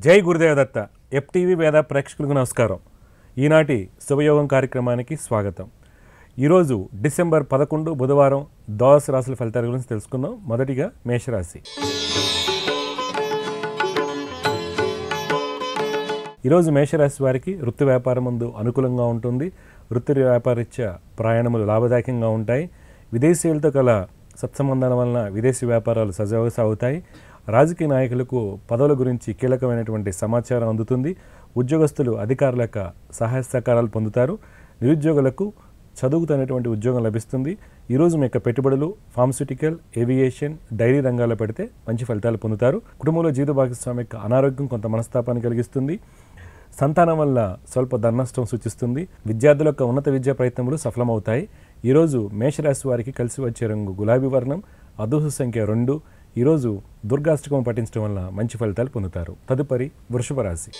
జై గురుదేవదత్త ఎఫ్టీవీ వేద ప్రేక్షకులకు నమస్కారం ఈనాటి శుభయోగం కార్యక్రమానికి స్వాగతం ఈరోజు డిసెంబర్ పదకొండు బుధవారం ద్వాదశ రాశుల ఫలితాల గురించి తెలుసుకుందాం మొదటిగా మేషరాశి ఈరోజు మేషరాశి వారికి వృత్తి వ్యాపారం ముందు అనుకూలంగా ఉంటుంది వృత్తి వ్యాపారరీత్యా ప్రయాణములు లాభదాయకంగా ఉంటాయి విదేశీయులతో కల సత్సంబంధాల వలన విదేశీ వ్యాపారాలు సజావుగా సాగుతాయి రాజకీయ నాయకులకు పదవుల గురించి కీలకమైనటువంటి సమాచారం అందుతుంది ఉద్యోగస్తులు అధికారుల యొక్క సహాయ సహకారాలు పొందుతారు నిరుద్యోగులకు చదువుతున్నటువంటి ఉద్యోగం లభిస్తుంది ఈరోజు మీ యొక్క పెట్టుబడులు ఫార్మస్యూటికల్ ఏవియేషన్ డైరీ రంగాల్లో పెడితే మంచి ఫలితాలు పొందుతారు కుటుంబంలో జీవిత భాగస్వామి యొక్క అనారోగ్యం కొంత మనస్తాపాన్ని కలిగిస్తుంది సంతానం వల్ల స్వల్ప ధననష్టం సూచిస్తుంది విద్యార్థుల యొక్క ఉన్నత విద్యా ప్రయత్నములు సఫలమవుతాయి ఈరోజు మేషరాశి వారికి కలిసి వచ్చే రంగు గులాబీ వర్ణం అదృష్ట సంఖ్య రెండు ఈరోజు దుర్గాష్టకం పఠించడం వల్ల మంచి ఫలితాలు పొందుతారు తదుపరి వృషభ రాశి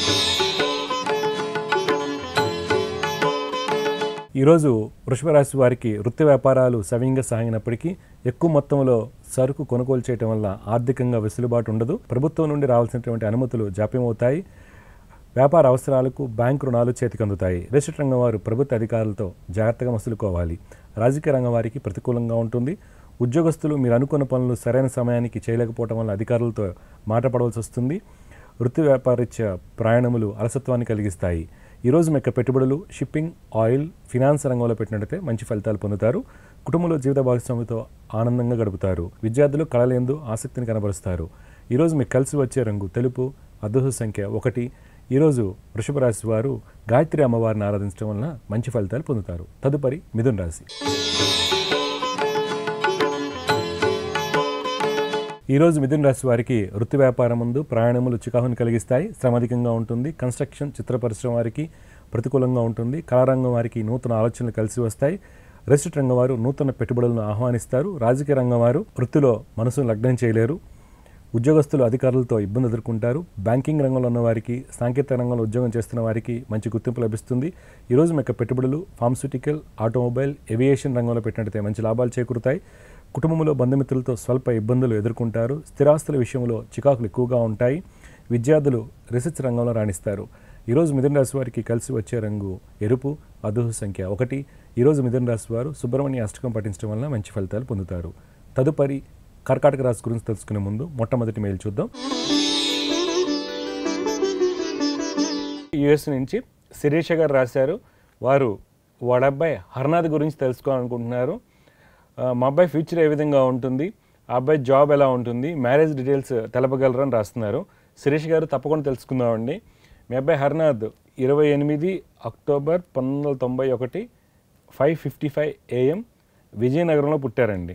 ఈరోజు వృషభ రాశి వారికి వృత్తి వ్యాపారాలు సవ్యంగా సాగినప్పటికీ ఎక్కువ మొత్తంలో సరుకు కొనుగోలు చేయడం వల్ల ఆర్థికంగా వెసులుబాటు ఉండదు ప్రభుత్వం నుండి రావాల్సినటువంటి అనుమతులు జాప్యమవుతాయి వ్యాపార అవసరాలకు బ్యాంకు రుణాలు చేతికి అందుతాయి రిజిస్టర్ రంగం వారు ప్రభుత్వ అధికారులతో జాగ్రత్తగా మసులుకోవాలి రాజకీయ రంగం వారికి ప్రతికూలంగా ఉంటుంది ఉద్యోగస్తులు మీరు అనుకున్న పనులు సరైన సమయానికి చేయలేకపోవడం వల్ల అధికారులతో మాట పడవలసి వస్తుంది వృత్తి వ్యాపారరీత్యా ప్రయాణములు అలసత్వాన్ని కలిగిస్తాయి ఈరోజు మీ యొక్క పెట్టుబడులు షిప్పింగ్ ఆయిల్ ఫినాన్స్ రంగంలో పెట్టినట్లయితే మంచి ఫలితాలు పొందుతారు కుటుంబంలో జీవిత భాగస్వామితో ఆనందంగా గడుపుతారు విద్యార్థులు కళలందు ఆసక్తిని కనబరుస్తారు ఈరోజు మీకు కలిసి వచ్చే రంగు తెలుపు అదృష్ట సంఖ్య ఒకటి ఈరోజు వృషభ రాశి వారు గాయత్రి అమ్మవారిని ఆరాధించడం వలన మంచి ఫలితాలు పొందుతారు తదుపరి మిథున్ రాశి ఈరోజు మిథున రాశి వారికి వృత్తి వ్యాపారం ముందు ప్రయాణములు చికాకుని కలిగిస్తాయి శ్రమాధికంగా ఉంటుంది కన్స్ట్రక్షన్ చిత్ర పరిశ్రమ వారికి ప్రతికూలంగా ఉంటుంది కళారంగం వారికి నూతన ఆలోచనలు కలిసి వస్తాయి రెసిట్ రంగం వారు నూతన పెట్టుబడులను ఆహ్వానిస్తారు రాజకీయ రంగం వారు వృత్తిలో మనసును లగ్నం చేయలేరు ఉద్యోగస్తులు అధికారులతో ఇబ్బంది ఎదుర్కొంటారు బ్యాంకింగ్ రంగంలో ఉన్న వారికి సాంకేతిక రంగంలో ఉద్యోగం చేస్తున్న వారికి మంచి గుర్తింపు లభిస్తుంది ఈరోజు మీ యొక్క పెట్టుబడులు ఫార్మస్యూటికల్ ఆటోమొబైల్ ఏవియేషన్ రంగంలో పెట్టినట్లయితే మంచి లాభాలు చేకూరుతాయి కుటుంబంలో బంధుమిత్రులతో స్వల్ప ఇబ్బందులు ఎదుర్కొంటారు స్థిరాస్తుల విషయంలో చికాకులు ఎక్కువగా ఉంటాయి విద్యార్థులు రీసెర్చ్ రంగంలో రాణిస్తారు ఈరోజు మిథున రాశి వారికి కలిసి వచ్చే రంగు ఎరుపు అదృష్ట సంఖ్య ఒకటి ఈరోజు మిథున రాశి వారు సుబ్రహ్మణ్య అష్టకం పఠించడం వలన మంచి ఫలితాలు పొందుతారు తదుపరి కర్కాటక రాశి గురించి తెలుసుకునే ముందు మొట్టమొదటి మెయిల్ చూద్దాం యుఎస్ నుంచి శిరీష గారు రాశారు వారు వాళ్ళ అబ్బాయి హర్నాథ్ గురించి తెలుసుకోవాలనుకుంటున్నారు ఆ, మా అబ్బాయి ఫ్యూచర్ ఏ విధంగా ఉంటుంది ఆ అబ్బాయి జాబ్ ఎలా ఉంటుంది మ్యారేజ్ డీటెయిల్స్ తెలపగలరు అని రాస్తున్నారు శిరీష్ గారు తప్పకుండా తెలుసుకుందామండి మీ అబ్బాయి హర్నాథ్ ఇరవై ఎనిమిది అక్టోబర్ పంతొమ్మిది వందల తొంభై ఒకటి ఫైవ్ ఫిఫ్టీ ఫైవ్ ఏఎం విజయనగరంలో పుట్టారండి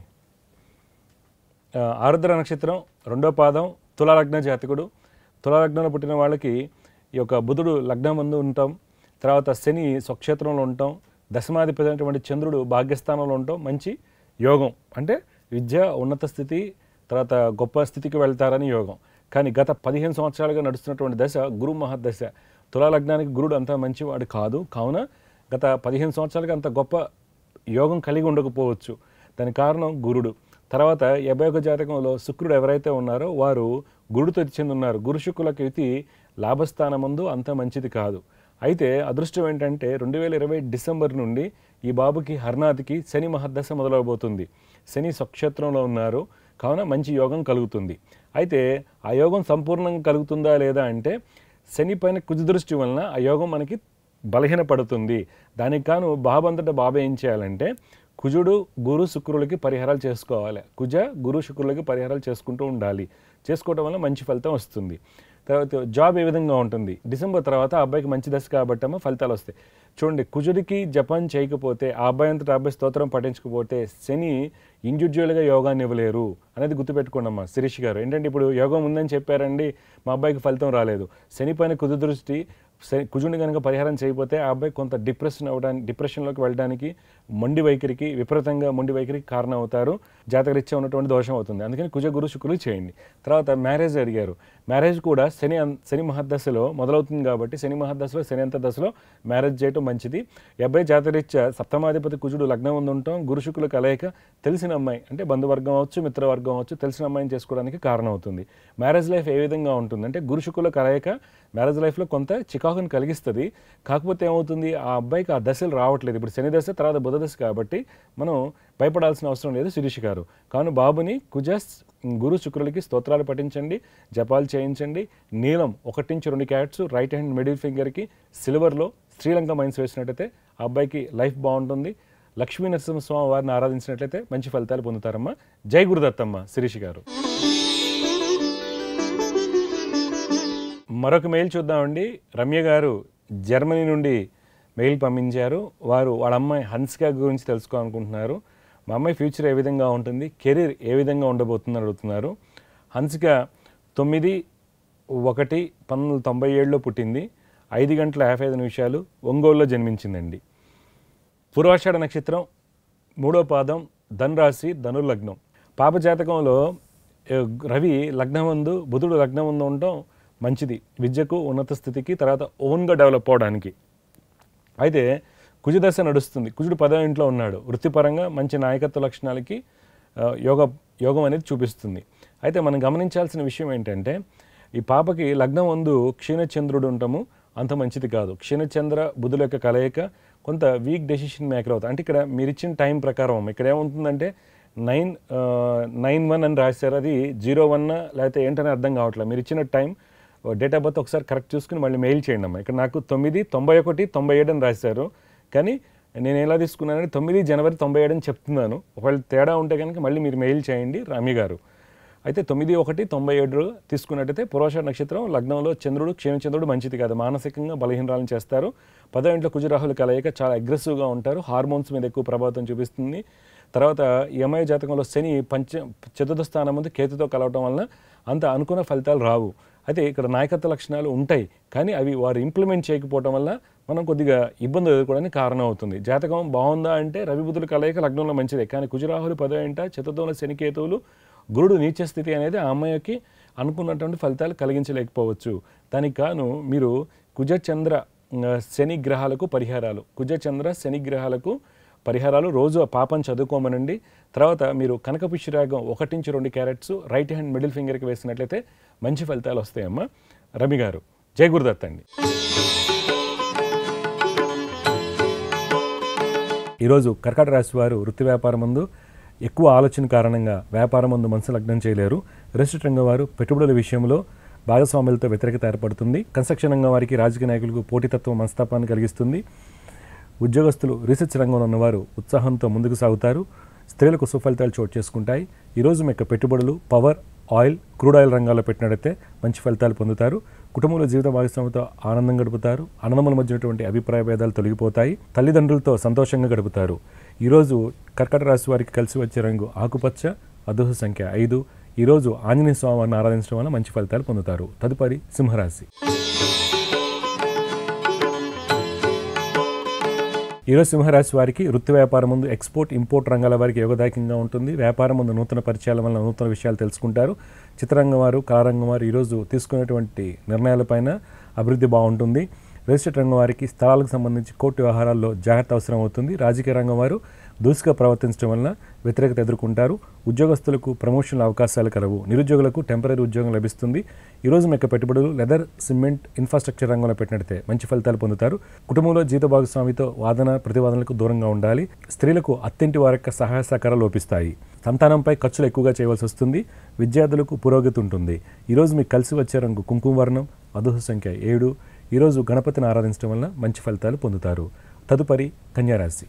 ఆ, ఆరుద్ర నక్షత్రం రెండో పాదం తులాలగ్న జాతకుడు తులాలగ్నంలో పుట్టిన వాళ్ళకి ఈ యొక్క బుధుడు లగ్నం ముందు ఉంటాం తర్వాత శని స్వక్షేత్రంలో ఉంటాం దశమాధిపతి అయినటువంటి చంద్రుడు భాగ్యస్థానంలో ఉంటాం మంచి యోగం అంటే విద్య ఉన్నత స్థితి తర్వాత గొప్ప స్థితికి వెళ్తారని యోగం కానీ గత పదిహేను సంవత్సరాలుగా నడుస్తున్నటువంటి దశ గురు మహర్దశ తులాలగ్నానికి గురుడు అంత మంచివాడు కాదు కావున గత పదిహేను సంవత్సరాలుగా అంత గొప్ప యోగం కలిగి ఉండకపోవచ్చు దానికి కారణం గురుడు తర్వాత యాభై ఒక జాతకంలో శుక్రుడు ఎవరైతే ఉన్నారో వారు గురుడితో చెంది ఉన్నారు గురు శుక్రులకు ఇది లాభస్థానమందు అంత మంచిది కాదు అయితే అదృష్టం ఏంటంటే రెండు వేల ఇరవై డిసెంబర్ నుండి ఈ బాబుకి హర్నాథ్కి శని మహర్దశ మొదలవబోతుంది శని స్వక్షేత్రంలో ఉన్నారు కావున మంచి యోగం కలుగుతుంది అయితే ఆ యోగం సంపూర్ణంగా కలుగుతుందా లేదా అంటే శని పైన కుజ దృష్టి వలన ఆ యోగం మనకి బలహీనపడుతుంది దానికి కాను బాబంతటా బాబా ఏం చేయాలంటే కుజుడు గురు శుక్రులకి పరిహారాలు చేసుకోవాలి కుజ గురు శుక్రులకి పరిహారాలు చేసుకుంటూ ఉండాలి చేసుకోవడం వల్ల మంచి ఫలితం వస్తుంది తర్వాత జాబ్ ఏ విధంగా ఉంటుంది డిసెంబర్ తర్వాత ఆ అబ్బాయికి మంచి దశ కాబట్టమ్మా ఫలితాలు వస్తాయి చూడండి కుజుడికి జపం చేయకపోతే ఆ అబ్బాయి అంతటా అబ్బాయి స్తోత్రం పఠించకపోతే శని ఇండివిజువల్గా యోగాన్ని ఇవ్వలేరు అనేది గుర్తుపెట్టుకోండి అమ్మా శిరీష్ గారు ఏంటంటే ఇప్పుడు యోగం ఉందని చెప్పారండి మా అబ్బాయికి ఫలితం రాలేదు శని పైన కుజు దృష్టి శని కుజుని కనుక పరిహారం చేయకపోతే ఆ అబ్బాయి కొంత డిప్రెషన్ అవ్వడానికి డిప్రెషన్లోకి వెళ్ళడానికి మొండి వైఖరికి విపరీతంగా మొండి వైఖరికి కారణం అవుతారు జాతకరీత్యా ఉన్నటువంటి దోషం అవుతుంది అందుకని కుజ గురు శుక్రులు చేయండి తర్వాత మ్యారేజ్ అడిగారు మ్యారేజ్ కూడా శని అన్- శని మహర్దశలో మొదలవుతుంది కాబట్టి శని మహర్దశలో శని అంత దశలో మ్యారేజ్ చేయటం మంచిది ఈ అబ్బాయి జాతరీత్యా సప్తమాధిపతి కుజుడు లగ్నం ఉంది ఉంటాం గురు శుక్రుల కలయిక తెలిసిన అమ్మాయి అంటే బంధువర్గం అవచ్చు మిత్రవర్గం అవచ్చు తెలిసిన అమ్మాయిని చేసుకోవడానికి కారణం అవుతుంది మ్యారేజ్ లైఫ్ ఏ విధంగా ఉంటుంది అంటే గురు శుక్రుల కలయిక మ్యారేజ్ లైఫ్లో కొంత చికాకుని కలిగిస్తుంది కాకపోతే ఏమవుతుంది ఆ అబ్బాయికి ఆ దశలు రావట్లేదు ఇప్పుడు శని దశ తర్వాత బుధ దశ కాబట్టి మనం భయపడాల్సిన అవసరం లేదు శిరీష్ గారు కావున బాబుని కుజ గురు శుక్రులకి స్తోత్రాలు పఠించండి జపాలు చేయించండి నీలం ఒకటి నుంచి రెండు క్యారెట్స్ రైట్ హ్యాండ్ మిడిల్ ఫింగర్కి సిల్వర్లో శ్రీలంక మైన్స్ వేసినట్టయితే ఆ అబ్బాయికి లైఫ్ బాగుంటుంది లక్ష్మీ నరసింహస్వామి వారిని ఆరాధించినట్లయితే మంచి ఫలితాలు పొందుతారమ్మా జై గురుదత్తమ్మ శిరీష్ గారు మరొక మెయిల్ చూద్దామండి రమ్య గారు జర్మనీ నుండి మెయిల్ పంపించారు వారు వాళ్ళ అమ్మాయి హన్సిక గురించి తెలుసుకోవాలనుకుంటున్నారు మా అమ్మాయి ఫ్యూచర్ ఏ విధంగా ఉంటుంది కెరీర్ ఏ విధంగా ఉండబోతుందని అడుగుతున్నారు హన్సిక తొమ్మిది ఒకటి పంతొమ్మిది వందల తొంభై ఏడులో పుట్టింది ఐదు గంటల యాభై ఐదు నిమిషాలు ఒంగోలులో జన్మించిందండి పూర్వాషాఢ నక్షత్రం మూడో పాదం ధనురాశి ధనుర్లగ్నం పాప జాతకంలో ఏ, రవి లగ్నమందు బుధుడు లగ్నమందు ఉండటం మంచిది విద్యకు ఉన్నత స్థితికి తర్వాత ఓన్గా డెవలప్ అవడానికి అయితే కుజదశ నడుస్తుంది కుజుడు పదవ ఇంట్లో ఉన్నాడు వృత్తిపరంగా మంచి నాయకత్వ లక్షణాలకి ఆ, యోగ యోగం అనేది చూపిస్తుంది అయితే మనం గమనించాల్సిన విషయం ఏంటంటే ఈ పాపకి లగ్నం వందు క్షీణచంద్రుడు ఉండటము అంత మంచిది కాదు క్షీణచంద్ర బుధుల యొక్క కలయిక కొంత వీక్ డెసిషన్ మేకర్ అవుతుంది అంటే ఇక్కడ మీరు ఇచ్చిన టైం ప్రకారం ఇక్కడ ఏమవుతుందంటే నైన్ నైన్ వన్ అని రాశారు అది జీరో వన్ లేకపోతే ఏంటని అర్థం కావట్లేదు మీరు ఇచ్చిన టైం డేట్ ఆఫ్ బర్త్ ఒకసారి కరెక్ట్ చూసుకుని మళ్ళీ మెయిల్ చేయండి అమ్మా ఇక్కడ నాకు తొమ్మిది తొంభై ఒకటి తొంభై ఏడు అని రాశారు కానీ నేను ఎలా తీసుకున్నానంటే తొమ్మిది జనవరి తొంభై ఏడు అని చెప్తున్నాను ఒకవేళ తేడా ఉంటే కనుక మళ్ళీ మీరు మెయిల్ చేయండి రామి గారు అయితే తొమ్మిది ఒకటి తొంభై ఏడు తీసుకున్నట్టయితే పురోష నక్షత్రం లగ్నంలో చంద్రుడు క్షీణచంద్రుడు మంచిది కాదు మానసికంగా బలహీనరాలను చేస్తారు పదో ఇంట్లో కుజరాహుల కలయిక చాలా అగ్రెసివ్గా ఉంటారు హార్మోన్స్ మీద ఎక్కువ ప్రభావితం చూపిస్తుంది తర్వాత ఈ అమ్మాయి జాతకంలో శని పంచ చతుర్థ స్థానం ముందు కేతుతో కలవటం వలన అంత అనుకున్న ఫలితాలు రావు అయితే ఇక్కడ నాయకత్వ లక్షణాలు ఉంటాయి కానీ అవి వారు ఇంప్లిమెంట్ చేయకపోవడం వల్ల మనం కొద్దిగా ఇబ్బంది ఎదుర్కోవడానికి కారణం అవుతుంది జాతకం బాగుందా అంటే రవి బుధుల కలయిక లగ్నంలో మంచిదే కానీ కుజరాహులు పదో ఇంట చతుర్థంలో శనికేతువులు గురుడు నీచ స్థితి అనేది ఆ అమ్మాయికి అనుకున్నటువంటి ఫలితాలు కలిగించలేకపోవచ్చు దానికి కాను మీరు కుజ చంద్ర ఆ, శని గ్రహాలకు పరిహారాలు కుజ చంద్ర శని గ్రహాలకు పరిహారాలు రోజు ఆ పాపం చదువుకోమనండి తర్వాత మీరు కనకపుష్యరాగం ఒకటి నుంచి రెండు క్యారెట్స్ రైట్ హ్యాండ్ మిడిల్ ఫింగర్కి వేసినట్లయితే మంచి ఫలితాలు వస్తాయమ్మా రమి గారు జై గురుదత్ అండి ఈరోజు కర్కాటక రాశి వారు వృత్తి వ్యాపారం ముందు ఎక్కువ ఆలోచన కారణంగా వ్యాపారం ముందు మనసు లగ్నం చేయలేరు రిజిస్టర్ రంగం వారు పెట్టుబడుల విషయంలో భాగస్వాములతో వ్యతిరేకత ఏర్పడుతుంది కన్స్ట్రక్షన్ రంగం వారికి రాజకీయ నాయకులకు పోటీతత్వం మనస్తాపాన్ని కలిగిస్తుంది ఉద్యోగస్తులు రీసెర్చ్ రంగంలో ఉన్నవారు ఉత్సాహంతో ముందుకు సాగుతారు స్త్రీలకు సుఫలితాలు చోటు చేసుకుంటాయి ఈరోజు మీ యొక్క పెట్టుబడులు పవర్ ఆయిల్ క్రూడ్ ఆయిల్ రంగాల్లో పెట్టినట్టయితే మంచి ఫలితాలు పొందుతారు కుటుంబంలో జీవిత భాగస్వామితో ఆనందం గడుపుతారు అన్నదమ్ముల మధ్య ఉన్నటువంటి అభిప్రాయ భేదాలు తొలగిపోతాయి తల్లిదండ్రులతో సంతోషంగా గడుపుతారు ఈరోజు కర్కట రాశి వారికి కలిసి వచ్చే రంగు ఆకుపచ్చ అదృహ సంఖ్య ఐదు ఈరోజు ఆంజనేయ స్వామి వారిని ఆరాధించడం వల్ల మంచి ఫలితాలు పొందుతారు తదుపరి సింహరాశి ఈరోజు సింహరాశి వారికి వృత్తి వ్యాపారం ముందు ఎక్స్పోర్ట్ ఇంపోర్ట్ రంగాల వారికి యోగదాయకంగా ఉంటుంది వ్యాపారం ముందు నూతన పరిచయాల వల్ల నూతన విషయాలు తెలుసుకుంటారు చిత్రరంగం వారు కళారంగం వారు ఈరోజు తీసుకునేటువంటి నిర్ణయాలపైన అభివృద్ధి బాగుంటుంది రిజిస్టర్ రంగం వారికి స్థలాలకు సంబంధించి కోర్టు వ్యవహారాల్లో జాగ్రత్త అవసరం అవుతుంది రాజకీయ రంగం వారు దూసుగా ప్రవర్తించడం వలన వ్యతిరేకత ఎదుర్కొంటారు ఉద్యోగస్తులకు ప్రమోషన్ల అవకాశాలు కలవు నిరుద్యోగులకు టెంపరీ ఉద్యోగం లభిస్తుంది ఈరోజు మీ యొక్క పెట్టుబడులు లెదర్ సిమెంట్ ఇన్ఫ్రాస్ట్రక్చర్ రంగంలో పెట్టినట్టే మంచి ఫలితాలు పొందుతారు కుటుంబంలో జీత భాగస్వామితో వాదన ప్రతివాదనలకు దూరంగా ఉండాలి స్త్రీలకు అత్తింటి వారి యొక్క సహాయ సహకారాలు లోపిస్తాయి సంతానంపై ఖర్చులు ఎక్కువగా చేయవలసి వస్తుంది విద్యార్థులకు పురోగతి ఉంటుంది ఈరోజు మీకు కలిసి వచ్చే రంగు కుంకుమ వర్ణం అదృహ సంఖ్య ఏడు ఈరోజు గణపతిని ఆరాధించడం వల్ల మంచి ఫలితాలు పొందుతారు తదుపరి కన్యారాశి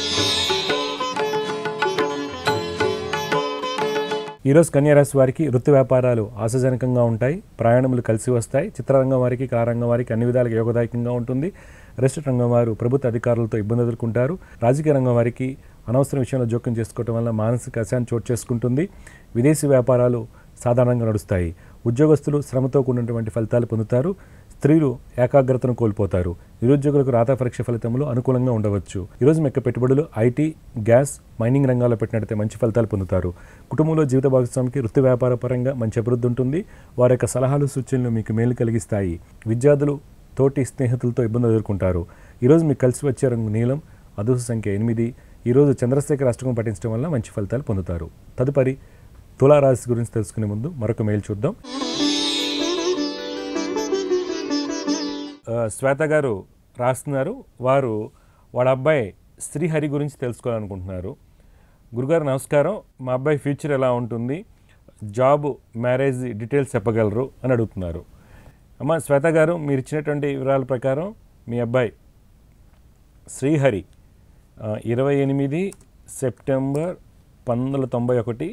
ఈరోజు కన్యారాశి వారికి వృత్తి వ్యాపారాలు ఆశాజనకంగా ఉంటాయి ప్రయాణములు కలిసి వస్తాయి చిత్రరంగం వారికి కళారంగం వారికి అన్ని విధాలుగా యోగదాయకంగా ఉంటుంది రెస్టారెంట్ రంగం వారు ప్రభుత్వ అధికారులతో ఇబ్బంది ఎదుర్కొంటారు రాజకీయ రంగం వారికి అనవసర విషయంలో జోక్యం చేసుకోవడం వల్ల మానసిక అశాంతి చోటు చేసుకుంటుంది విదేశీ వ్యాపారాలు సాధారణంగా నడుస్తాయి ఉద్యోగస్తులు శ్రమతో కూడినటువంటి ఫలితాలు పొందుతారు స్త్రీలు ఏకాగ్రతను కోల్పోతారు నిరుద్యోగులకు రాత పరీక్ష ఫలితములు అనుకూలంగా ఉండవచ్చు ఈరోజు మెక్క పెట్టుబడులు ఐటీ గ్యాస్ మైనింగ్ రంగాల్లో పెట్టినట్లయితే మంచి ఫలితాలు పొందుతారు కుటుంబంలో జీవిత భాగస్వామికి వృత్తి వ్యాపార పరంగా మంచి అభివృద్ధి ఉంటుంది వారి యొక్క సలహాలు సూచనలు మీకు మేలు కలిగిస్తాయి విద్యార్థులు తోటి స్నేహితులతో ఇబ్బందులు ఎదుర్కొంటారు ఈరోజు మీకు కలిసి వచ్చే రంగు నీలం అదృష్ట సంఖ్య ఎనిమిది ఈరోజు చంద్రశేఖర అష్టకం పఠించడం వల్ల మంచి ఫలితాలు పొందుతారు తదుపరి తులారాశి గురించి తెలుసుకునే ముందు మరొక మెయిల్ చూద్దాం ఆ, శ్వేత గారు రాస్తున్నారు వారు వాళ్ళ అబ్బాయి శ్రీహరి గురించి తెలుసుకోవాలనుకుంటున్నారు గురుగారు నమస్కారం మా అబ్బాయి ఫ్యూచర్ ఎలా ఉంటుంది జాబ్ మ్యారేజ్ డీటెయిల్స్ చెప్పగలరు అని అడుగుతున్నారు అమ్మ శ్వేత గారు మీరు ఇచ్చినటువంటి వివరాల ప్రకారం మీ అబ్బాయి శ్రీహరి ఆ, ఇరవై ఎనిమిది సెప్టెంబర్ పంతొమ్మిది వందల తొంభై ఒకటి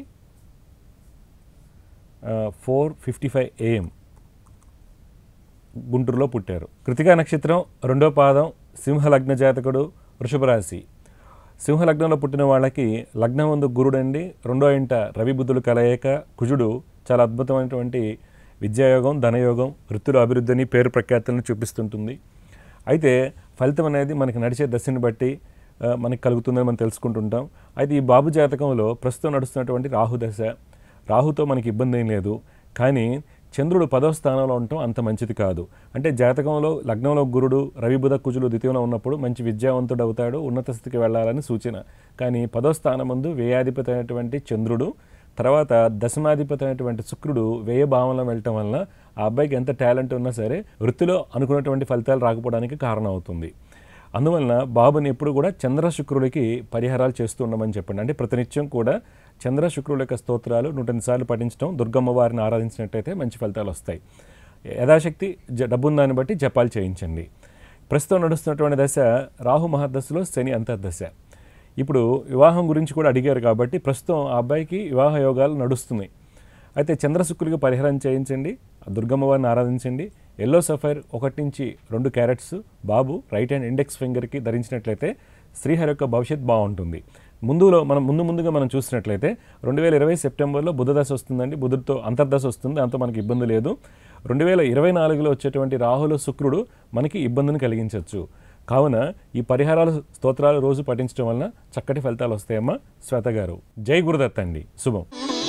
ఫోర్ ఫిఫ్టీ ఫైవ్ ఏఎం గుంటూరులో పుట్టారు కృతికా నక్షత్రం రెండో పాదం సింహ లగ్న జాతకుడు వృషభ రాశి సింహ లగ్నంలో పుట్టిన వాళ్ళకి లగ్నం ముందు గురుడండి రెండో ఇంట రవి బుద్ధులు కలయిక కుజుడు చాలా అద్భుతమైనటువంటి విద్యాయోగం ధనయోగం వృత్తుల అభివృద్ధిని పేరు ప్రఖ్యాతులను చూపిస్తుంటుంది అయితే ఫలితం అనేది మనకి నడిచే దశని బట్టి ఆ, మనకి కలుగుతుందని మనం తెలుసుకుంటుంటాం అయితే ఈ బాబు జాతకంలో ప్రస్తుతం నడుస్తున్నటువంటి రాహు దశ రాహుతో మనకి ఇబ్బంది ఏం లేదు కానీ చంద్రుడు పదవ స్థానంలో ఉండటం అంత మంచిది కాదు అంటే జాతకంలో లగ్నంలో గురుడు రవి బుధ కుజులు ద్వితీయంలో ఉన్నప్పుడు మంచి విద్యావంతుడు అవుతాడు ఉన్నత స్థితికి వెళ్ళాలని సూచన కానీ పదవ స్థానం ముందు వ్యయాధిపతి అయినటువంటి చంద్రుడు తర్వాత దశమాధిపతి అయినటువంటి శుక్రుడు వ్యయ భావంలో వెళ్ళటం వలన ఆ అబ్బాయికి ఎంత టాలెంట్ ఉన్నా సరే వృత్తిలో అనుకున్నటువంటి ఫలితాలు రాకపోవడానికి కారణం అవుతుంది అందువలన బాబుని ఎప్పుడు కూడా చంద్ర శుక్రుడికి పరిహారాలు చేస్తూ ఉండమని చెప్పండి అంటే ప్రతినిత్యం కూడా చంద్ర శుక్రుల యొక్క స్తోత్రాలు నూట ఎనిమిది సార్లు పఠించడం దుర్గమ్మ వారిని ఆరాధించినట్టయితే మంచి ఫలితాలు వస్తాయి యథాశక్తి జ డబ్బున్న దాన్ని బట్టి జపాలు చేయించండి ప్రస్తుతం నడుస్తున్నటువంటి దశ రాహు మహర్దశలో శని అంతర్దశ ఇప్పుడు వివాహం గురించి కూడా అడిగారు కాబట్టి ప్రస్తుతం ఆ అబ్బాయికి వివాహ యోగాలు నడుస్తున్నాయి అయితే చంద్రశుక్రుడికి పరిహారం చేయించండి ఆ దుర్గమ్మ వారిని ఆరాధించండి ఎల్లో సఫైర్ ఒకటి నుంచి రెండు క్యారెట్స్ బాబు రైట్ హ్యాండ్ ఇండెక్స్ ఫింగర్కి ధరించినట్లయితే శ్రీహరి యొక్క భవిష్యత్ బాగుంటుంది ముందులో మనం ముందు ముందుగా మనం చూసినట్లయితే రెండు వేల ఇరవై సెప్టెంబర్లో బుధ దశ వస్తుందండి బుధుడితో అంతర్దశ వస్తుంది అంత మనకి ఇబ్బంది లేదు రెండు వేల ఇరవై నాలుగులో వచ్చేటువంటి రాహుల శుక్రుడు మనకి ఇబ్బందిని కలిగించవచ్చు కావున ఈ పరిహారాలు స్తోత్రాలు రోజు పఠించడం వలన చక్కటి ఫలితాలు వస్తాయమ్మా శ్వేత గారు జై గురుదత్త అండి శుభం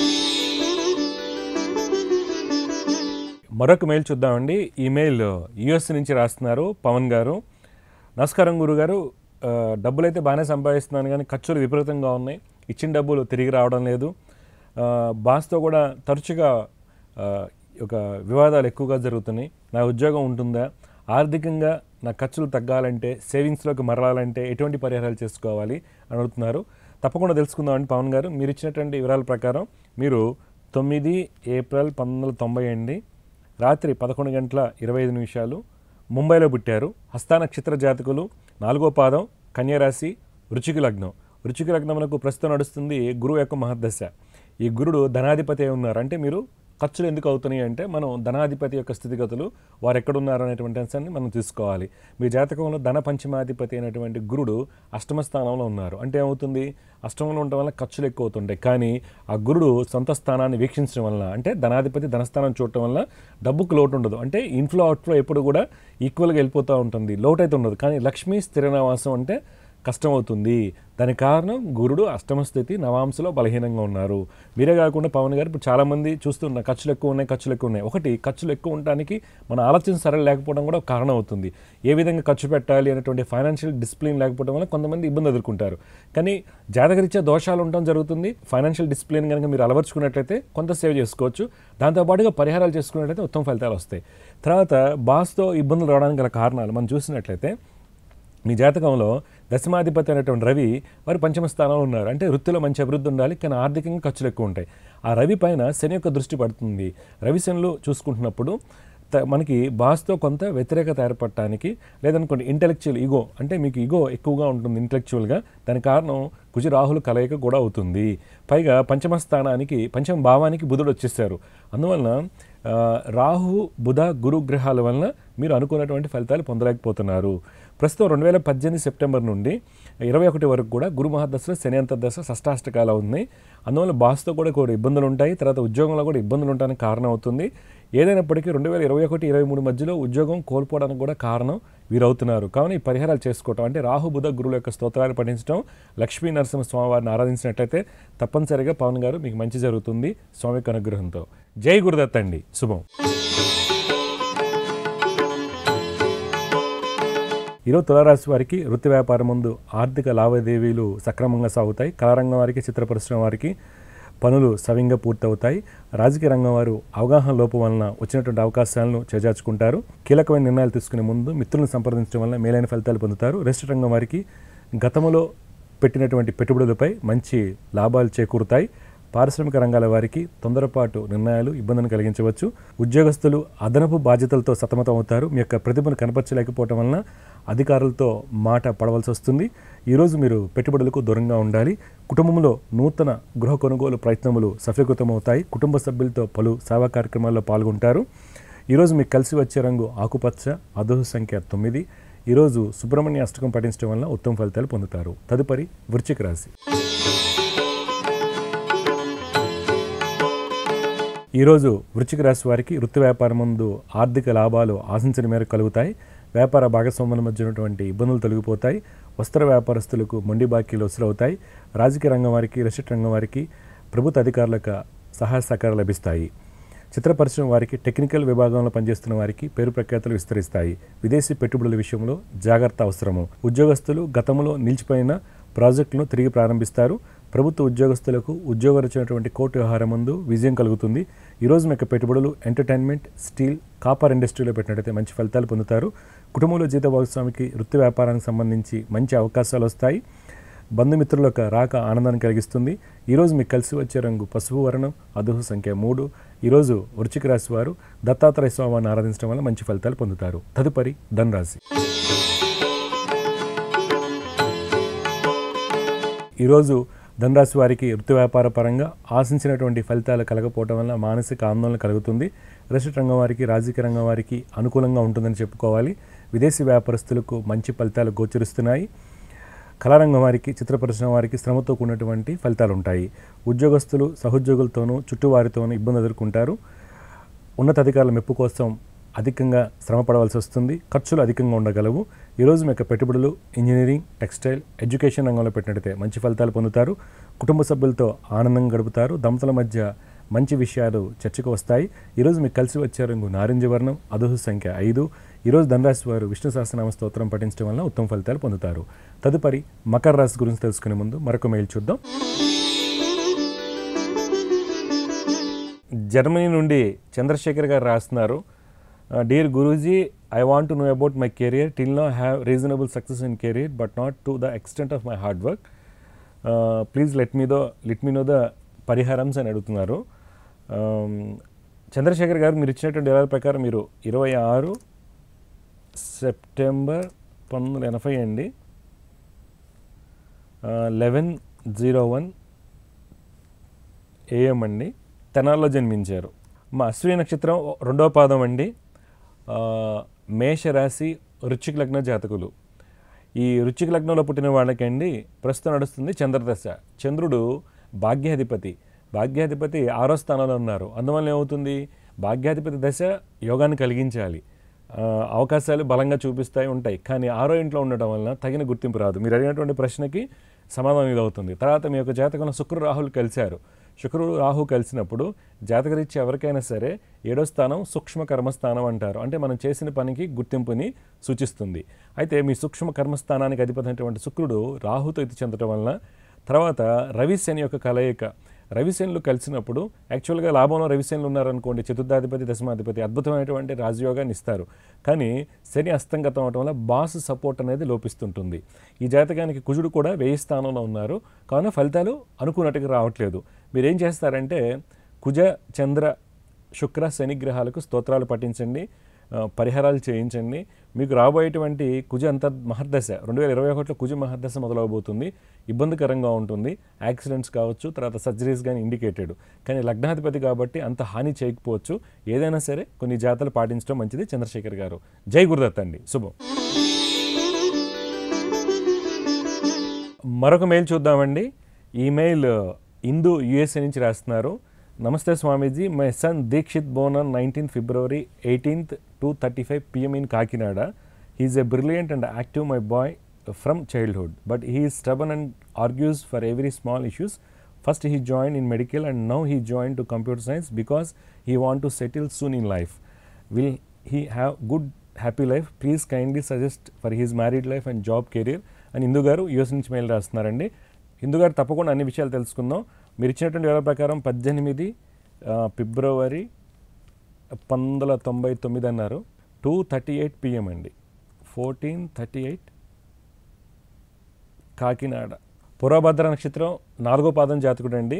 మరొక మెయిల్ చూద్దామండి ఈ మెయిల్ యుఎస్ నుంచి రాస్తున్నారు పవన్ గారు నమస్కారం గురుగారు ఆ, డబ్బులు అయితే బాగానే సంపాదిస్తున్నాను కానీ ఖర్చులు విపరీతంగా ఉన్నాయి ఇచ్చిన డబ్బులు తిరిగి రావడం లేదు ఆ, బాస్తో కూడా తరచుగా ఆ, ఒక వివాదాలు ఎక్కువగా జరుగుతున్నాయి నా ఉద్యోగం ఉంటుందా ఆర్థికంగా నా ఖర్చులు తగ్గాలంటే సేవింగ్స్లోకి మరలాలంటే ఎటువంటి పరిహారాలు చేసుకోవాలి అని అడుగుతున్నారు తప్పకుండా తెలుసుకుందామండి పవన్ గారు మీరు ఇచ్చినటువంటి వివరాల ప్రకారం మీరు తొమ్మిది ఏప్రిల్ పంతొమ్మిది వందల తొంభై అండి రాత్రి పదకొండు గంటల ఇరవై ఐదు నిమిషాలు ముంబైలో పుట్టారు హస్త నక్షత్ర జాతకులు నాలుగో పాదం కన్యరాశి వృచిక లగ్నం వృచిక లగ్నమునకు ప్రస్తుతం నడుస్తుంది గురువు యొక్క మహర్దశ ఈ గురుడు ధనాధిపతి అయి ఉన్నారు అంటే మీరు ఖర్చులు ఎందుకు అవుతున్నాయి అంటే మనం ధనాధిపతి యొక్క స్థితిగతులు వారు ఎక్కడున్నారు అనేటువంటి అంశాన్ని మనం తీసుకోవాలి మీ జాతకంలో ధన పంచమాధిపతి అయినటువంటి గురుడు అష్టమ స్థానంలో ఉన్నారు అంటే ఏమవుతుంది అష్టమంలో ఉండటం వల్ల ఖర్చులు ఎక్కువ అవుతుంటాయి కానీ ఆ గురుడు సొంత స్థానాన్ని వీక్షించడం వల్ల అంటే ధనాధిపతి ధనస్థానం చూడటం వల్ల డబ్బుకు లోటు ఉండదు అంటే ఇన్ఫ్లో అవుట్ఫ్లో ఎప్పుడు కూడా ఈక్వల్గా వెళ్ళిపోతూ ఉంటుంది లోటు అయితే ఉండదు కానీ లక్ష్మీ స్థిర నివాసం అంటే కష్టమవుతుంది దానికి కారణం గురుడు అష్టమ స్థితి నవాంశలో బలహీనంగా ఉన్నారు మీరే కాకుండా పవన్ గారు ఇప్పుడు చాలామంది చూస్తున్న ఖర్చులు ఎక్కువ ఉన్నాయి ఖర్చులు ఎక్కువ ఉన్నాయి ఒకటి ఖర్చులు ఎక్కువ ఉండడానికి మన ఆలోచన సరళ లేకపోవడం కూడా ఒక కారణం అవుతుంది ఏ విధంగా ఖర్చు పెట్టాలి అనేటువంటి ఫైనాన్షియల్ డిసిప్లిన్ లేకపోవడం వల్ల కొంతమంది ఇబ్బంది ఎదుర్కొంటారు కానీ జాతకరీత్యా దోషాలు ఉండడం జరుగుతుంది ఫైనాన్షియల్ డిసిప్లిన్ కనుక మీరు అలవర్చుకున్నట్లయితే కొంత సేవ్ చేసుకోవచ్చు దాంతోపాటుగా పరిహారాలు చేసుకున్నట్లయితే ఉత్తమ ఫలితాలు వస్తాయి తర్వాత బాస్తో ఇబ్బందులు రావడానికి గల కారణాలు మనం చూసినట్లయితే మీ జాతకంలో దశమాధిపతి అనేటువంటి రవి వారు పంచమ స్థానంలో ఉన్నారు అంటే వృత్తిలో మంచి అభివృద్ధి ఉండాలి కానీ ఆర్థికంగా ఖర్చులు ఎక్కువ ఉంటాయి ఆ రవి పైన శని యొక్క దృష్టి పడుతుంది రవి శనులు చూసుకుంటున్నప్పుడు త- మనకి బాస్తో కొంత వ్యతిరేకత ఏర్పడటానికి లేదనుకోండి ఇంటెలెక్చువల్ ఈగో అంటే మీకు ఈగో ఎక్కువగా ఉంటుంది ఇంటెలెక్చువల్గా దానికి కారణం కుజి రాహుల కలయిక కూడా అవుతుంది పైగా పంచమ స్థానానికి పంచమ భావానికి బుధుడు వచ్చేసారు అందువలన ఆ, రాహు బుధ గురు గ్రహాల వలన మీరు అనుకున్నటువంటి ఫలితాలు పొందలేకపోతున్నారు ప్రస్తుతం రెండు వేల పద్దెనిమిది సెప్టెంబర్ నుండి ఇరవై ఒకటి వరకు కూడా గురు మహాదశలో శని అంతర్దశ షష్టాష్టకాల ఉన్నాయి అందువల్ల బాస్తో కూడా కూడా ఇబ్బందులు ఉంటాయి తర్వాత ఉద్యోగంలో కూడా ఇబ్బందులు ఉండడానికి కారణం అవుతుంది ఏదైనప్పటికీ రెండు వేల ఇరవై ఒకటి ఇరవై మూడు మధ్యలో ఉద్యోగం కోల్పోవడానికి కూడా కారణం వీరవుతున్నారు కావున ఈ పరిహారాలు చేసుకోవటం అంటే రాహు బుధ గురువుల యొక్క స్తోత్రాలు పఠించడం లక్ష్మీ నరసింహ స్వామివారిని ఆరాధించినట్లయితే తప్పనిసరిగా పవన్ గారు మీకు మంచి జరుగుతుంది స్వామి యొక్క అనుగ్రహంతో జై గురుదత్త అండి శుభం ఈరోజు తులారాశి వారికి వృత్తి వ్యాపారం ముందు ఆర్థిక లావాదేవీలు సక్రమంగా సాగుతాయి కళారంగం వారికి చిత్ర పరిశ్రమ వారికి పనులు సవ్యంగా పూర్తవుతాయి రాజకీయ రంగం వారు అవగాహన లోపం వలన వచ్చినటువంటి అవకాశాలను చేజార్చుకుంటారు కీలకమైన నిర్ణయాలు తీసుకునే ముందు మిత్రులను సంప్రదించడం వల్ల మేలైన ఫలితాలు పొందుతారు రెస్ట్ రంగం వారికి గతంలో పెట్టినటువంటి పెట్టుబడులపై మంచి లాభాలు చేకూరుతాయి పారిశ్రామిక రంగాల వారికి తొందరపాటు నిర్ణయాలు ఇబ్బందిని కలిగించవచ్చు ఉద్యోగస్తులు అదనపు బాధ్యతలతో సతమతం అవుతారు మీ యొక్క ప్రతిభను కనపరచలేకపోవటం వలన అధికారులతో మాట పడవలసి వస్తుంది ఈరోజు మీరు పెట్టుబడులకు దూరంగా ఉండాలి కుటుంబంలో నూతన గృహ కొనుగోలు ప్రయత్నములు సఫలీకృతమవుతాయి కుటుంబ సభ్యులతో పలు సేవా కార్యక్రమాల్లో పాల్గొంటారు ఈరోజు మీకు కలిసి వచ్చే రంగు ఆకుపచ్చ అదోహ సంఖ్య తొమ్మిది ఈరోజు సుబ్రహ్మణ్య అష్టకం పఠించడం వలన ఉత్తమ ఫలితాలు పొందుతారు తదుపరి వృశ్చిక రాశి ఈరోజు వృశ్చిక రాశి వారికి వృత్తి వ్యాపారం ముందు ఆర్థిక లాభాలు ఆశించిన మేరకు కలుగుతాయి వ్యాపార భాగస్వాముల మధ్య ఉన్నటువంటి ఇబ్బందులు తొలగిపోతాయి వస్త్ర వ్యాపారస్తులకు మొండి బాకీలు వసూలవుతాయి రాజకీయ రంగం వారికి రెసిట్ రంగం వారికి ప్రభుత్వ అధికారులకు సహాయ సహకారాలు లభిస్తాయి చిత్ర పరిశ్రమ వారికి టెక్నికల్ విభాగంలో పనిచేస్తున్న వారికి పేరు ప్రఖ్యాతులు విస్తరిస్తాయి విదేశీ పెట్టుబడుల విషయంలో జాగ్రత్త అవసరము ఉద్యోగస్తులు గతంలో నిలిచిపోయిన ప్రాజెక్టులను తిరిగి ప్రారంభిస్తారు ప్రభుత్వ ఉద్యోగస్తులకు ఉద్యోగరచినటువంటి కోర్టు వ్యవహారం ముందు విజయం కలుగుతుంది ఈరోజు మీకు పెట్టుబడులు ఎంటర్టైన్మెంట్ స్టీల్ కాపర్ ఇండస్ట్రీలో పెట్టినట్టయితే మంచి ఫలితాలు పొందుతారు కుటుంబంలో జీత భాగస్వామికి వృత్తి వ్యాపారానికి సంబంధించి మంచి అవకాశాలు వస్తాయి బంధుమిత్రుల యొక్క రాక ఆనందాన్ని కలిగిస్తుంది ఈరోజు మీకు కలిసి వచ్చే రంగు పసుపు వర్ణం అదుహు సంఖ్య మూడు ఈరోజు వృశ్చిక రాశి వారు దత్తాత్రేయ స్వామిని ఆరాధించడం వల్ల మంచి ఫలితాలు పొందుతారు తదుపరి ధనరాశి ఈరోజు ధనరాశి వారికి వృత్తి వ్యాపార పరంగా ఆశించినటువంటి ఫలితాలు కలగపోవడం వల్ల మానసిక ఆందోళన కలుగుతుంది రెసిట్ రంగం వారికి రాజకీయ రంగం వారికి అనుకూలంగా ఉంటుందని చెప్పుకోవాలి విదేశీ వ్యాపారస్తులకు మంచి ఫలితాలు గోచరిస్తున్నాయి కళారంగం వారికి చిత్ర పరిశ్రమ వారికి శ్రమతో కూడినటువంటి ఫలితాలు ఉంటాయి ఉద్యోగస్తులు సహోద్యోగులతోనూ చుట్టూవారితోనూ ఇబ్బంది ఎదుర్కొంటారు ఉన్నతాధికారుల మెప్పు కోసం అధికంగా శ్రమ పడవలసి వస్తుంది ఖర్చులు అధికంగా ఉండగలవు ఈరోజు మీ యొక్క పెట్టుబడులు ఇంజనీరింగ్ టెక్స్టైల్ ఎడ్యుకేషన్ రంగంలో పెట్టినట్టయితే మంచి ఫలితాలు పొందుతారు కుటుంబ సభ్యులతో ఆనందంగా గడుపుతారు దంపతుల మధ్య మంచి విషయాలు చర్చకు వస్తాయి ఈరోజు మీకు కలిసి వచ్చే రంగు నారింజ వర్ణం అదుహు సంఖ్య ఐదు ఈరోజు ధనరాశి వారు విష్ణు సహస్రనామ స్తోత్రం పఠించడం వల్ల ఉత్తమ ఫలితాలు పొందుతారు తదుపరి మకర రాశి గురించి తెలుసుకునే ముందు మరొక మెయిల్ చూద్దాం జర్మనీ నుండి చంద్రశేఖర్ గారు రాస్తున్నారు dear Guruji I want to know about my career till now have reasonable success in career but not to the extent of my hard work please let me though let me know the పరిహారమ్స్ అని అడుగుతున్నారు Um, Chandrasekhar గారు మీరు ఇచ్చినటువంటి వివరాల ప్రకారం మీరు ఇరవై ఆరు సెప్టెంబర్ పంతొమ్మిది వందల ఎనభై అండి లెవెన్ జీరో వన్ ఏఎం అండి తెనాల్లో జన్మించారు మా అశ్విని నక్షత్రం రెండవ పాదం అండి ఆ, మేషరాశి వృశ్చిక లగ్న జాతకులు ఈ వృశ్చిక లగ్నంలో పుట్టిన వాళ్ళకండి ప్రస్తుతం నడుస్తుంది చంద్రదశ చంద్రుడు భాగ్యాధిపతి భాగ్యాధిపతి ఆరో స్థానంలో ఉన్నారు అందువల్ల ఏమవుతుంది భాగ్యాధిపతి దశ యోగాన్ని కలిగించాలి ఆ, అవకాశాలు బలంగా చూపిస్తాయి ఉంటాయి కానీ ఆరో ఇంట్లో ఉండటం వలన తగిన గుర్తింపు రాదు మీరు అడిగినటువంటి ప్రశ్నకి సమాధానం ఇది అవుతుంది తర్వాత మీ యొక్క జాతకంలో శుక్ర రాహులు కలిశారు శుక్రుడు రాహు కలిసినప్పుడు జాతకరీత్యా ఎవరికైనా సరే ఏడో స్థానం సూక్ష్మ కర్మస్థానం అంటారు అంటే మనం చేసిన పనికి గుర్తింపుని సూచిస్తుంది అయితే మీ సూక్ష్మ కర్మస్థానానికి అధిపతి అయినటువంటి శుక్రుడు రాహుతో ఇది చెందడం వలన తర్వాత రవి శని యొక్క కలయిక రవిశనులు కలిసినప్పుడు యాక్చువల్గా లాభంలో రవిశనులు ఉన్నారనుకోండి చతుర్థాధిపతి దశమాధిపతి అద్భుతమైనటువంటి రాజయోగాన్ని ఇస్తారు కానీ శని అస్తంగతం అవటం వల్ల బాస్ సపోర్ట్ అనేది లోపిస్తుంటుంది ఈ జాతకానికి కుజుడు కూడా వెయ్యి స్థానంలో ఉన్నారు కావున ఫలితాలు అనుకున్నట్టుగా రావట్లేదు మీరేం చేస్తారంటే కుజ చంద్ర శుక్ర శని గ్రహాలకు స్తోత్రాలు పఠించండి ఆ, పరిహారాలు చేయించండి మీకు రాబోయేటువంటి కుజ అంత మహర్దశ రెండు వేల ఇరవై ఒకటిలో కుజ మహర్దశ మొదలవబోతుంది ఇబ్బందికరంగా ఉంటుంది యాక్సిడెంట్స్ కావచ్చు తర్వాత సర్జరీస్ కానీ ఇండికేటెడ్ కానీ లగ్నాధిపతి కాబట్టి అంత హాని చేయకపోవచ్చు ఏదైనా సరే కొన్ని జాతలు పాటించడం మంచిది చంద్రశేఖర్ గారు జై గురుదత్ అండి శుభం మరొక మెయిల్ చూద్దామండి ఈ మెయిల్ ఇందు యుఎస్ఏ నుంచి రాస్తున్నారు నమస్తే Swamiji my son Dikshit born on nineteenth February eighteenth two thirty five PM in Kakinada he's a brilliant and active my boy from childhood but he is stubborn and argues for every small issues first he join in medical and now he join to computer science because he want to settle soon in life will he have good happy life please kindly suggest for his married life and job career అని ఇందు గారు US నుంచి mail రాస్తున్నారండి ఇందు గారు తప్పకుండా అన్ని విషయాలు తెలుసుకుందాం మీరు ఇచ్చినటువంటి వివరాల ప్రకారం పద్దెనిమిది ఆ, ఫిబ్రవరి పంతొమ్మిది వందల తొంభై తొమ్మిది అన్నారు టూ థర్టీ ఎయిట్ పిఎం అండి ఫోర్టీన్ థర్టీ ఎయిట్ కాకినాడ పురభద్ర నక్షత్రం నాలుగో పాదం జాతకుడు అండి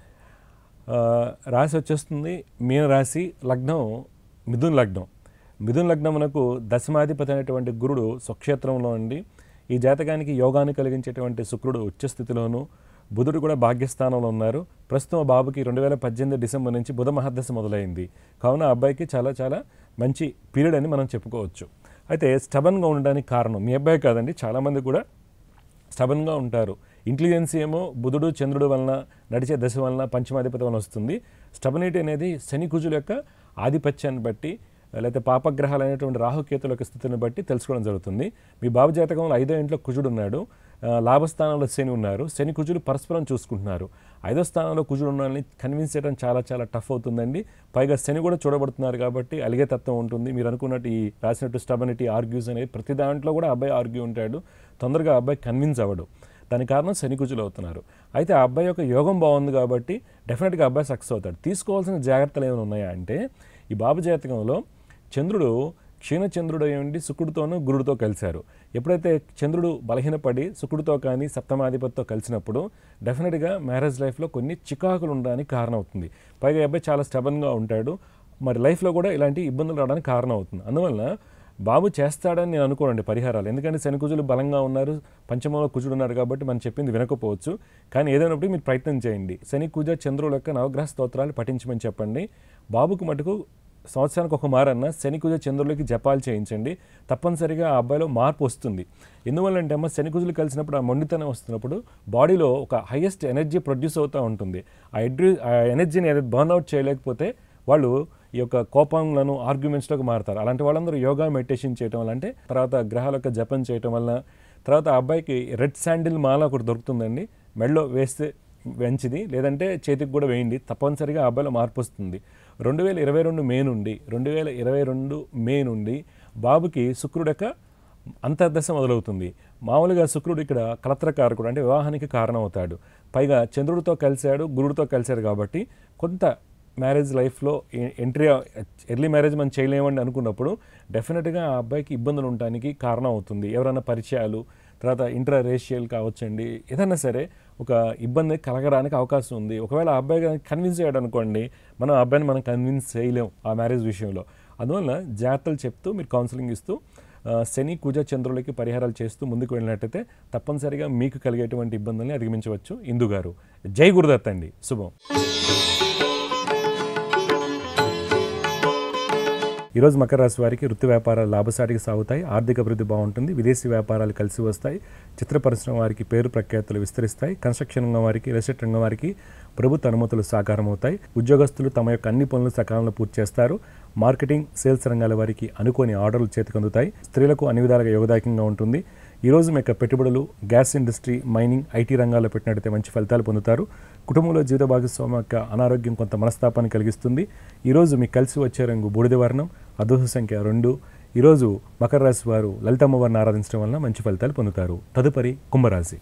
ఆ, రాశి వచ్చేస్తుంది మీన రాశి లగ్నం మిథున్ లగ్నం మిథున్ లగ్నమునకు దశమాధిపతి అయినటువంటి గురుడు స్వక్షేత్రంలో అండి ఈ జాతకానికి యోగాన్ని కలిగించేటువంటి శుక్రుడు ఉచ్చస్థితిలోను బుధుడు కూడా భాగ్యస్థానంలో ఉన్నారు ప్రస్తుతం ఆ బాబుకి రెండు వేల పద్దెనిమిది డిసెంబర్ నుంచి బుధ మహాదశ మొదలైంది కావున ఆ అబ్బాయికి చాలా చాలా మంచి పీరియడ్ అని మనం చెప్పుకోవచ్చు అయితే స్టబన్గా ఉండడానికి కారణం మీ అబ్బాయి కాదండి చాలామంది కూడా స్టబన్గా ఉంటారు ఇంటెలిజెన్స్ ఏమో బుధుడు చంద్రుడు వలన నడిచే దశ వలన పంచమాధిపతి వలన వస్తుంది స్టబనిటీ అనేది శని కుజుల యొక్క ఆధిపత్యాన్ని బట్టి లేకపోతే పాపగ్రహాలు అనేటువంటి రాహుకేతుల యొక్క స్థితిని బట్టి తెలుసుకోవడం జరుగుతుంది మీ బాబు జాతకంలో ఐదో ఇంట్లో కుజుడు ఉన్నాడు ఆ, లాభస్థానంలో శని ఉన్నారు శని కుజులు పరస్పరం చూసుకుంటున్నారు ఐదో స్థానంలో కుజుడు ఉన్నారని కన్విన్స్ చేయడం చాలా చాలా టఫ్ అవుతుందండి పైగా శని కూడా చూడబడుతున్నారు కాబట్టి అలిగే తత్వం ఉంటుంది మీరు అనుకున్నట్టు ఈ రాసినట్టు స్టబనిటీ ఆర్గ్యూస్ అనేది ప్రతి దాంట్లో కూడా అబ్బాయి ఆర్గ్యూ ఉంటాడు తొందరగా ఆ అబ్బాయి కన్విన్స్ అవ్వడు దానికి కారణం శని కుజులు అవుతున్నారు అయితే ఆ అబ్బాయి యొక్క యోగం బాగుంది కాబట్టి డెఫినెట్గా అబ్బాయి సక్సెస్ అవుతాడు తీసుకోవాల్సిన జాగ్రత్తలు ఏమైనా ఉన్నాయా అంటే ఈ బాబు జాతకంలో చంద్రుడు క్షీణచంద్రుడు అయ్యండి శుక్రుడితోనూ గురుడితో కలిశారు ఎప్పుడైతే చంద్రుడు బలహీనపడి శుక్రుడితో కానీ సప్తమాధిపతితో కలిసినప్పుడు డెఫినెట్గా మ్యారేజ్ లైఫ్లో కొన్ని చికాకులు ఉండడానికి కారణం అవుతుంది పైగా ఈ అబ్బాయి చాలా స్టబన్గా ఉంటాడు మరి లైఫ్లో కూడా ఇలాంటి ఇబ్బందులు రావడానికి కారణం అవుతుంది అందువలన బాబు చేస్తాడని నేను అనుకోనండి పరిహారాలు ఎందుకంటే శని కుజులు బలంగా ఉన్నారు పంచమంలో కుజుడు ఉన్నారు కాబట్టి మనం చెప్పింది వినకపోవచ్చు కానీ ఏదైనప్పుడు మీరు ప్రయత్నం చేయండి శని కుజ చంద్రుల యొక్క నవగ్రహ స్తోత్రాలు పఠించమని చెప్పండి బాబుకు మటుకు సంవత్సరానికి ఒక మారన్న శని కుజ చంద్రులకి జపాలు చేయించండి తప్పనిసరిగా ఆ అబ్బాయిలో మార్పు వస్తుంది ఎందువల్లంటే అమ్మ శని కుజులు కలిసినప్పుడు ఆ మొండితనం వస్తున్నప్పుడు బాడీలో ఒక హైయెస్ట్ ఎనర్జీ ప్రొడ్యూస్ అవుతూ ఉంటుంది ఆ ఎడ్రి ఆ ఎనర్జీని ఏదైతే బర్న్అవుట్ చేయలేకపోతే వాళ్ళు ఈ యొక్క కోపంలను ఆర్గ్యుమెంట్స్లోకి మారుతారు అలాంటి వాళ్ళందరూ యోగా మెడిటేషన్ చేయటం వల్ల అంటే తర్వాత గ్రహాల యొక్క జపం చేయటం వల్ల తర్వాత ఆ అబ్బాయికి రెడ్ శాండిల్ మాల ఒకటి దొరుకుతుందండి మెడలో వేస్తే మంచిది లేదంటే చేతికి కూడా వేయండి తప్పనిసరిగా ఆ అబ్బాయిలో మార్పు వస్తుంది రెండు వేల ఇరవై రెండు మే నుండి రెండు వేల ఇరవై రెండు మే నుండి బాబుకి శుక్రుడు యొక్క అంతర్దశ మొదలవుతుంది మామూలుగా శుక్రుడు ఇక్కడ కలత్రకారకుడు అంటే వివాహానికి కారణం అవుతాడు పైగా చంద్రుడితో కలిశాడు గురుడితో కలిశాడు కాబట్టి కొంత మ్యారేజ్ లైఫ్లో ఎంట్రీ ఎర్లీ మ్యారేజ్ మనం చేయలేమని అనుకున్నప్పుడు డెఫినెట్గా ఆ అబ్బాయికి ఇబ్బందులు ఉండటానికి కారణం అవుతుంది ఎవరైనా పరిచయాలు తర్వాత ఇంటర్ రేషియల్ కావచ్చండి ఏదైనా సరే ఒక ఇబ్బంది కలగడానికి అవకాశం ఉంది ఒకవేళ ఆ అబ్బాయి కన్విన్స్ అయ్యాడు అనుకోండి మనం ఆ అబ్బాయిని మనం కన్విన్స్ చేయలేం ఆ మ్యారేజ్ విషయంలో అందువల్ల జాగ్రత్తలు చెప్తూ మీరు కౌన్సిలింగ్ ఇస్తూ ఆ, శని కుజ చంద్రులకి పరిహారాలు చేస్తూ ముందుకు వెళ్ళినట్టయితే తప్పనిసరిగా మీకు కలిగేటువంటి ఇబ్బందుల్ని అధిగమించవచ్చు ఇందు గారు జై గురుదత్ అండి శుభం ఈరోజు మకర రాశి వారికి వృత్తి వ్యాపారాలు లాభసాటిగా సాగుతాయి ఆర్థిక అభివృద్ధి బాగుంటుంది విదేశీ వ్యాపారాలు కలిసి వస్తాయి చిత్ర పరిశ్రమ వారికి పేరు ప్రఖ్యాతులు విస్తరిస్తాయి కన్స్ట్రక్షన్ రంగం వారికి రిసెట్ రంగం వారికి ప్రభుత్వ అనుమతులు సాకారం అవుతాయి ఉద్యోగస్తులు తమ యొక్క అన్ని పనులు సకాలంలో పూర్తి చేస్తారు మార్కెటింగ్ సేల్స్ రంగాల వారికి అనుకోని ఆర్డర్లు చేతికందుతాయి స్త్రీలకు అన్ని విధాలుగా యోగదాయకంగా ఉంటుంది ఈ రోజు మీ యొక్క పెట్టుబడులు గ్యాస్ ఇండస్ట్రీ మైనింగ్ ఐటీ రంగాల్లో పెట్టినట్టయితే మంచి ఫలితాలు పొందుతారు కుటుంబంలో జీవిత భాగస్వామి యొక్క అనారోగ్యం కొంత మనస్తాపాన్ని కలిగిస్తుంది ఈరోజు మీకు కలిసి వచ్చే రంగు బూడిద వర్ణం అదృష్ట సంఖ్య రెండు ఈరోజు మకర రాశి వారు లలితమ్మ వారిని ఆరాధించడం వలన మంచి ఫలితాలు పొందుతారు తదుపరి కుంభరాశి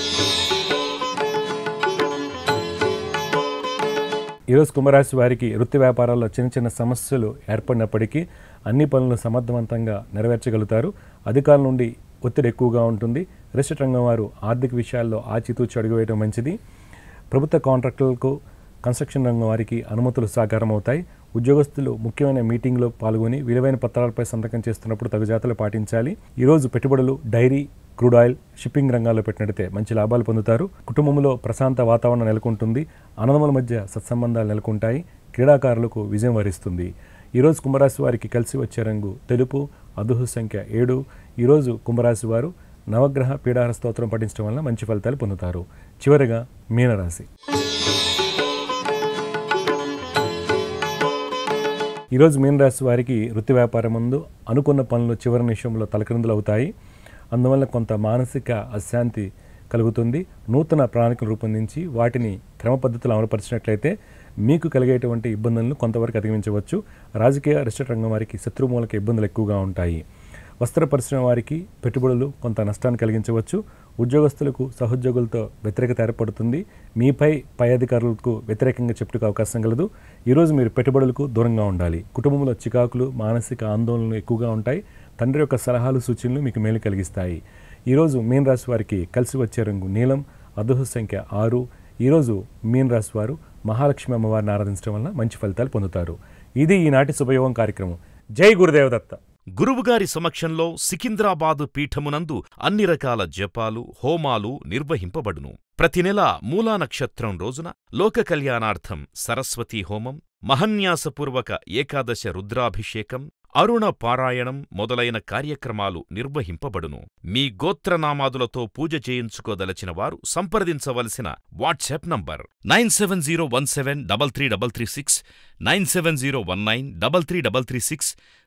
ఈరోజు కుంభరాశి వారికి వృత్తి వ్యాపారాల్లో చిన్న చిన్న సమస్యలు ఏర్పడినప్పటికీ అన్ని పనులను సమర్థవంతంగా నెరవేర్చగలుగుతారు అధికారుల నుండి ఒత్తిడి ఎక్కువగా ఉంటుంది రిజిస్టర్ రంగం వారు ఆర్థిక విషయాల్లో ఆచితూచి అడుగువేయడం మంచిది ప్రభుత్వ కాంట్రాక్టులకు కన్స్ట్రక్షన్ రంగం వారికి అనుమతులు సాకారం అవుతాయి ఉద్యోగస్తులు ముఖ్యమైన మీటింగ్లో పాల్గొని విలువైన పత్రాలపై సంతకం చేస్తున్నప్పుడు తగు జాతలు పాటించాలి ఈరోజు పెట్టుబడులు డైరీ క్రూడ్ ఆయిల్ షిప్పింగ్ రంగాల్లో పెట్టినట్టయితే మంచి లాభాలు పొందుతారు కుటుంబంలో ప్రశాంత వాతావరణం నెలకొంటుంది అన్నదమ్ముల మధ్య సత్సంబంధాలు నెలకొంటాయి క్రీడాకారులకు విజయం వరిస్తుంది ఈరోజు కుంభరాశి వారికి కలిసి వచ్చే రంగు తెలుపు అదుహు సంఖ్య ఏడు ఈరోజు కుంభరాశి వారు నవగ్రహ పీడార స్తోత్రం పఠించడం వలన మంచి ఫలితాలు పొందుతారు చివరిగా మీనరాశి ఈరోజు మీనరాశి వారికి వృత్తి వ్యాపారం ముందు అనుకున్న పనులు చివరి నిమిషంలో తలక్రిందులు అవుతాయి అందువల్ల కొంత మానసిక అశాంతి కలుగుతుంది నూతన ప్రణాళికలు రూపొందించి వాటిని క్రమ పద్ధతిలో అమలుపరిచినట్లయితే మీకు కలిగేటువంటి ఇబ్బందులను కొంతవరకు అధిగమించవచ్చు రాజకీయ రిజిస్టర్ రంగం వారికి శత్రుమూలక ఇబ్బందులు ఎక్కువగా ఉంటాయి వస్త్ర పరిశ్రమ వారికి పెట్టుబడులు కొంత నష్టాన్ని కలిగించవచ్చు ఉద్యోగస్తులకు సహోద్యోగులతో వ్యతిరేకత ఏర్పడుతుంది మీపై పై అధికారులకు వ్యతిరేకంగా చెప్పుకు అవకాశం కలదు ఈరోజు మీరు పెట్టుబడులకు దూరంగా ఉండాలి కుటుంబంలో చికాకులు మానసిక ఆందోళనలు ఎక్కువగా ఉంటాయి తండ్రి యొక్క సలహాలు సూచనలు మీకు మేలు కలిగిస్తాయి ఈరోజు మీన్ రాశి వారికి కలిసి వచ్చే రంగు నీలం అదుహ సంఖ్య ఆరు ఈరోజు మీన్ రాశి వారు మహాలక్ష్మి అమ్మవారిని ఆరాధించడం వల్ల మంచి ఫలితాలు పొందుతారు ఇది ఈనాటి శుభయోగం కార్యక్రమం జై గురుదేవదత్త గురువుగారి సమక్షంలో సికింద్రాబాదు పీఠమునందు అన్ని రకాల జపాలు హోమాలు నిర్వహింపబడును ప్రతి నెల మూలా నక్షత్రం రోజున లోక కళ్యాణార్థం సరస్వతీ హోమం మహన్యాసపూర్వక ఏకాదశ రుద్రాభిషేకం అరుణ పారాయణం మొదలైన కార్యక్రమాలు నిర్వహింపబడును మీ గోత్రనామాదులతో పూజ చేయించుకోదలచిన వారు సంప్రదించవలసిన WhatsApp number nine seven zero one seven double three double three six nine seven zero one nine double three double three six